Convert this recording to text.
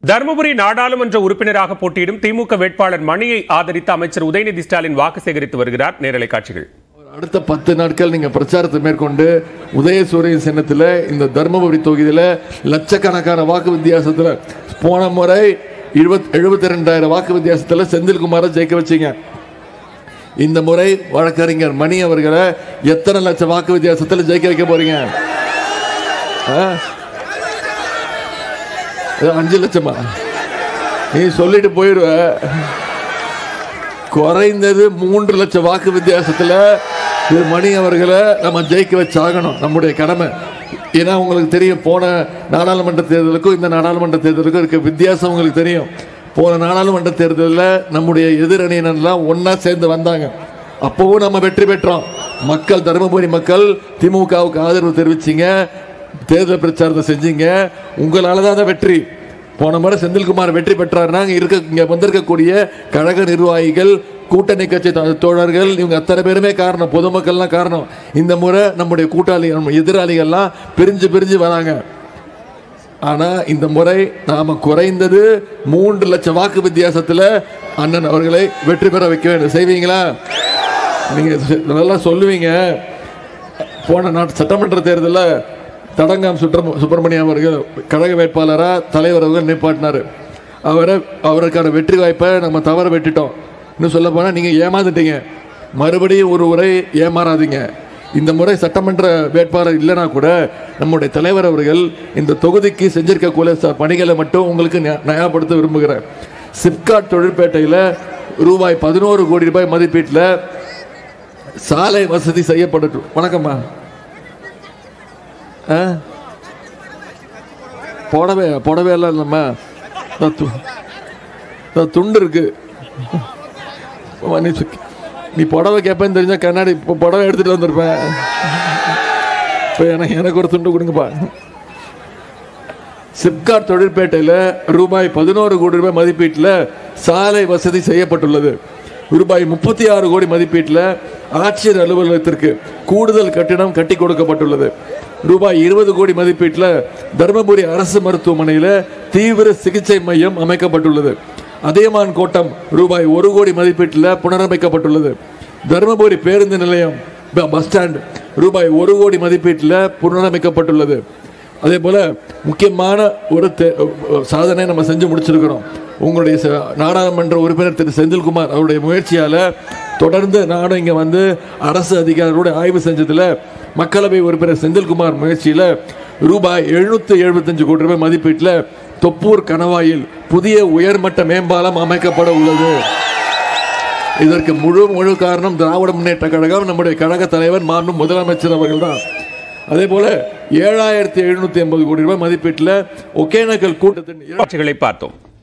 தருமபுரி நாடாளுமன்ற உறுப்பினராக போட்டியிடும் திமுக வேட்பாளர் மணியை ஆதரித்து அமைச்சர் உதயநிதி ஸ்டாலின் வாக்கு சேகரித்து வருகிறார் நேரலை காட்சிகள் அடுத்த பத்து நாட்கள் நீங்க பிரச்சாரத்தை மேற்கொண்டு உதயசூரியன் சின்னத்தில் இந்த தருமபுரி தொகுதியில் லட்சக்கணக்கான வாக்கு வித்தியாசத்தில் போன முறை இருபத் எழுபத்தி ரெண்டாயிரம் வாக்கு வித்தியாசத்தில் செந்தில்குமாரை ஜெயிக்க வச்சீங்க இந்த முறை வழக்கறிஞர் மணி அவர்களை எத்தனை லட்சம் வாக்கு வித்தியாசத்தில் ஜெயிக்க வைக்க போறீங்க ஆ? ஏ, அஞ்சு லட்சமா நீ சொல்லிட்டு போயிடுவ குறைந்தது மூன்று லட்சம் வாக்கு வித்தியாசத்துல திரு மணி அவர்களை நம்ம ஜெயிக்க வச்சாகணும் நம்முடைய கடமை ஏன்னா உங்களுக்கு தெரியும் போன நாடாளுமன்ற தேர்தலுக்கும் இந்த நாடாளுமன்ற தேர்தலுக்கும் இருக்க வித்தியாசம் உங்களுக்கு தெரியும் போன நாடாளுமன்ற தேர்தலில் நம்முடைய எதிரணியினர்லாம் ஒண்ணா சேர்ந்து வந்தாங்க அப்பவும் நம்ம வெற்றி பெற்றோம் மக்கள் தருமபுரி மக்கள் திமுகவுக்கு ஆதரவு தெரிவிச்சீங்க தேர்தல் பிரச்சாரத்தை செஞ்சீங்க உங்களால தான் அந்த வெற்றி போன முறை செந்தில்குமார் வெற்றி பெற்றார்னா இங்க இருக்க இங்க வந்திருக்கக்கூடிய கழக நிர்வாகிகள் கூட்டணி கட்சி தோ- தோழர்கள் இவங்க அத்தனை பேருமே காரணம் பொதுமக்கள்லாம் காரணம் இந்த முறை நம்முடைய கூட்டாளி நம்ம எதிராளிகள்லாம் பிரிஞ்சு பிரிஞ்சு வராங்க ஆனா இந்த முறை நாம குறைந்தது மூன்று லட்சம் வாக்கு வித்தியாசத்துல அண்ணன் அவர்களை வெற்றி பெற வைக்க வேண்டும் செய்வீங்களா நீங்க செ- நல்லா சொல்லுவீங்க போன நாட்டு சட்டமன்ற தேர்தலில் தடங்காம் சுற்றம் சுப்பிரமணியம் அவர்கள் கழக வேட்பாளராக தலைவர் அவர்கள் நிப்பாட்டினார் அவரை அவருக்கான வெற்றி வாய்ப்பை நம்ம தவற வெட்டிட்டோம் இன்னும் சொல்ல போனால் நீங்கள் ஏமாந்துட்டீங்க மறுபடியும் ஒரு முறை ஏமாறாதீங்க இந்த முறை சட்டமன்ற வேட்பாளர் இல்லைனா கூட நம்முடைய தலைவர் அவர்கள் இந்த தொகுதிக்கு செஞ்சிருக்கக்கூடிய ச- பணிகளை மட்டும் உங்களுக்கு நியா- நியாயப்படுத்த விரும்புகிறேன் சிப்காட் தொழிற்பேட்டையில் ரூபாய் பதினோரு கோடி ரூபாய் மதிப்பீட்டில் சாலை வசதி செய்யப்படட்டும் வணக்கம்மா ஆ? புடவை புடவை எல்லாம் இல்லைம்மா இதோ து- இதோ துண்டு இருக்கு அம்மா, நீ சுக்கி- நீ புடவை கேட்பேன்னு தெரிஞ்சா கண்ணாடி இப்போ புடவை எடுத்துட்டு வந்திருப்பேன் இப்போ எனக்கு எனக்கு ஒரு துண்டு கொடுங்கப்பா சிப்காட் தொழிற்பேட்டையில் ரூபாய் பதினோரு கோடி ரூபாய் மதிப்பீட்டில் சாலை வசதி செய்யப்பட்டுள்ளது ரூபாய் முப்பத்தி ஆறு கோடி மதிப்பீட்டில் ஆட்சியர் அலுவலகத்திற்கு கூடுதல் கட்டிடம் கட்டி கொடுக்கப்பட்டுள்ளது ரூபாய் இருபது கோடி மதிப்பீட்டில் தருமபுரி அரசு மருத்துவமனையில் தீவிர சிகிச்சை மையம் அமைக்கப்பட்டுள்ளது அதியமான் கோட்டம் ரூபாய் ஒரு கோடி மதிப்பீட்டில் புனரமைக்கப்பட்டுள்ளது தருமபுரி பேருந்து நிலையம் ப- பஸ் ஸ்டாண்ட் ரூபாய் ஒரு கோடி மதிப்பீட்டில் புனரமைக்கப்பட்டுள்ளது அதே போல முக்கியமான ஒரு தே- சாதனை நம்ம செஞ்சு முடிச்சிருக்கிறோம் உங்களுடைய ச- நாடாளுமன்ற உறுப்பினர் திரு செந்தில்குமார் அவருடைய முயற்சியால தொடர்ந்து நானும் இங்க வந்து அரசு அதிகாரிகளோட ஆய்வு செஞ்சதுல மக்களவை உறுப்பினர் செந்தில்குமார் முயற்சியில ரூபாய் எழுநூத்தி எழுபத்தஞ்சு கோடி ரூபாய் மதிப்பீட்டில் தொப்பூர் கணவாயில் புதிய உயர்மட்ட மேம்பாலம் அமைக்கப்பட உள்ளது இதற்கு முழு முழு காரணம் திராவிட முன்னேற்ற கழகம் நம்முடைய கழக தலைவர் மாண்பு முதலமைச்சர் அவர்கள் தான் அதே போல ஏழாயிரத்தி எழுநூத்தி எண்பது கோடி ரூபாய் மதிப்பீட்டில் ஒகேனக்கல் கூட்டத்தின் காட்சிகளை பார்த்தோம்